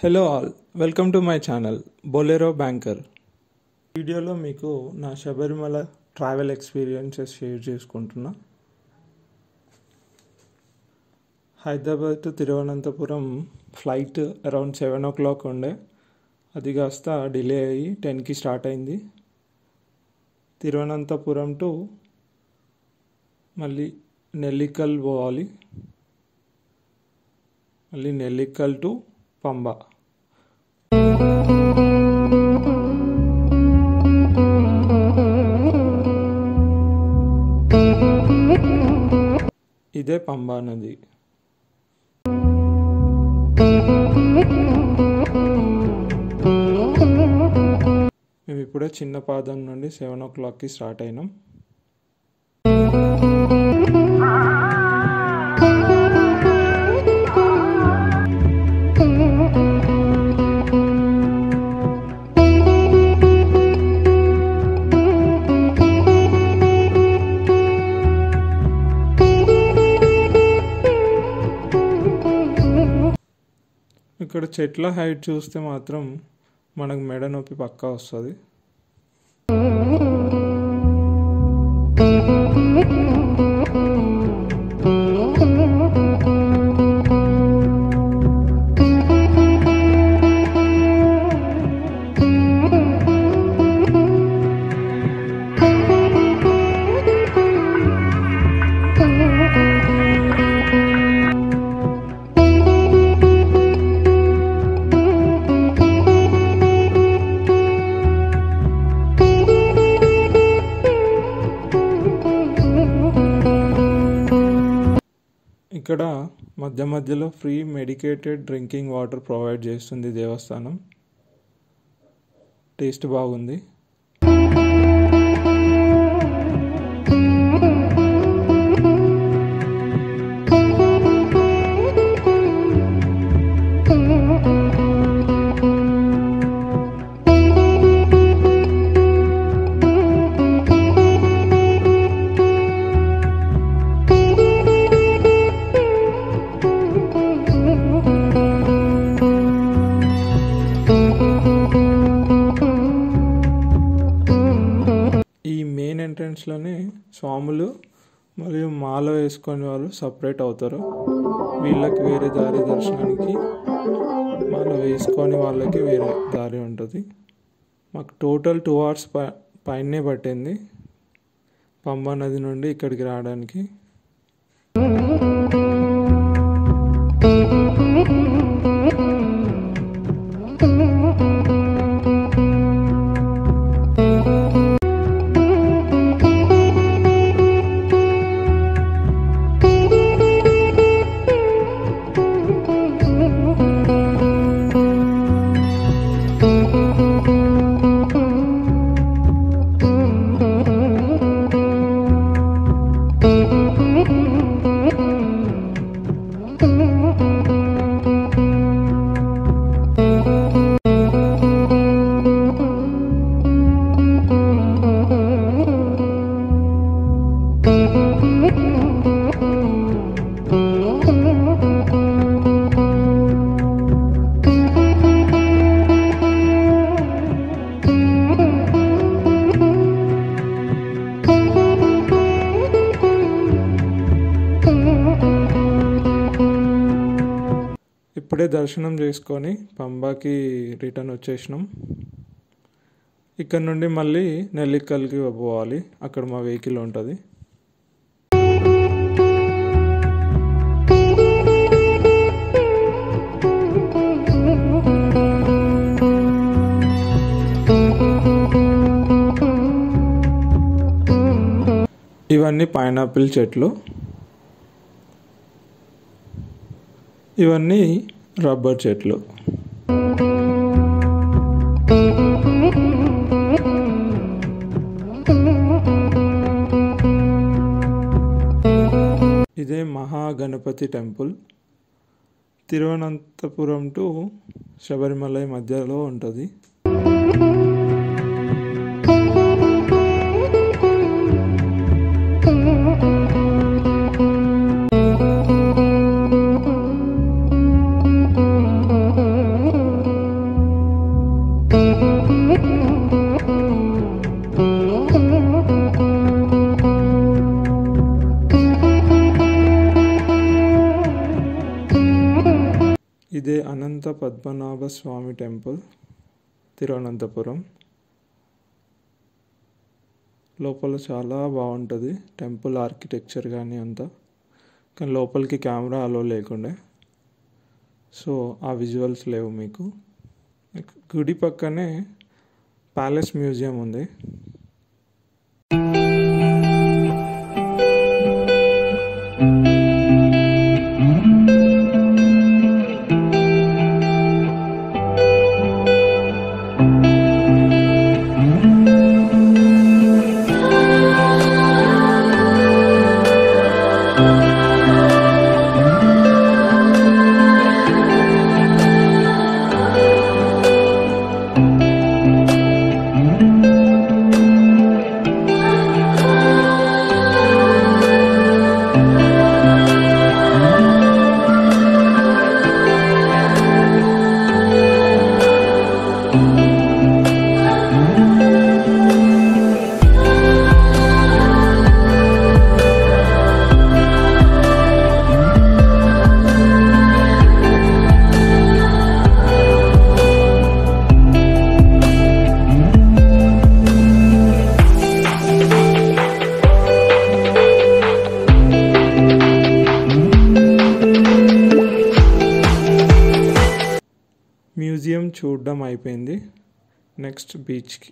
Hello all welcome to my channel Bolero banker వీడియోలో మీకు నా శబరిమల ట్రావెల్ ఎక్స్పీరియన్సెస్ షేర్ చేసుకుంటున్నా Hyderabad to Thiruvananthapuram flight around seven o'clock ఉండే అది కాస్త డిలే అయ్యి టెన్కి స్టార్ట్ అయింది తిరువనంతపురం టు మళ్ళీ నెల్లికల్ పోవాలి మళ్ళీ నెల్లికల్ టు పంబ ఇదే పంబా నది మేము ఇప్పుడే చిన్న పాదం నుండి సెవెన్ ఓ క్లాక్కి స్టార్ట్ అయినాం ఇక్కడ చెట్ల హైట్ చూస్తే మాత్రం మనకు మెడ నొప్పి పక్కా వస్తుంది ఇక్కడ మధ్య మధ్యలో free medicated drinking water provide చేస్తుంది దేవస్థానం టేస్ట్ బాగుంది ఈ మెయిన్ ఎంట్రన్స్లోనే స్వాములు మరియు మాల వేసుకొని వాళ్ళు సపరేట్ అవుతారు వీళ్ళకి వేరే దారి దర్శనానికి మాల వేసుకొని వాళ్ళకి వేరే దారి ఉంటుంది మాకు టోటల్ టూ అవర్స్ పై పైనే పట్టింది పంబా నది నుండి ఇక్కడికి రావడానికి ఇప్పుడే దర్శనం చేసుకొని పంబాకి రిటర్న్ వచ్చేసినాం ఇక్కడ నుండి మళ్ళీ నెల్లికల్కి పోవాలి అక్కడ మా వెహికల్ ఉంటుంది ఇవన్నీ పైనాపిల్ చెట్లు ఇవన్నీ రబ్బర్ చెట్లు ఇదే మహాగణపతి టెంపుల్ తిరువనంతపురం టు శబరిమల మధ్యలో ఉంటుంది ఇదే అనంత పద్మనాభ స్వామి టెంపుల్ తిరువనంతపురం లోపల చాలా బాగుంటుంది టెంపుల్ ఆర్కిటెక్చర్ కానీ అంతా కానీ లోపలికి కెమెరా అలో లేకుండే సో ఆ విజువల్స్ లేవు మీకు గుడి పక్కనే ప్యాలెస్ మ్యూజియం ఉంది మ్యూజియం చూడడం అయిపోయింది నెక్స్ట్ బీచ్కి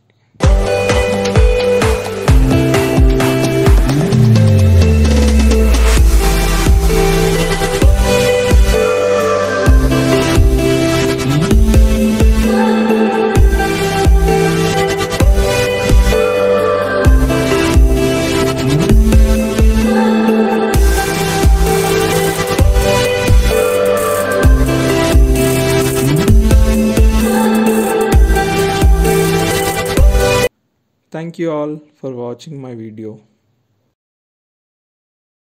Thank you all for watching my video.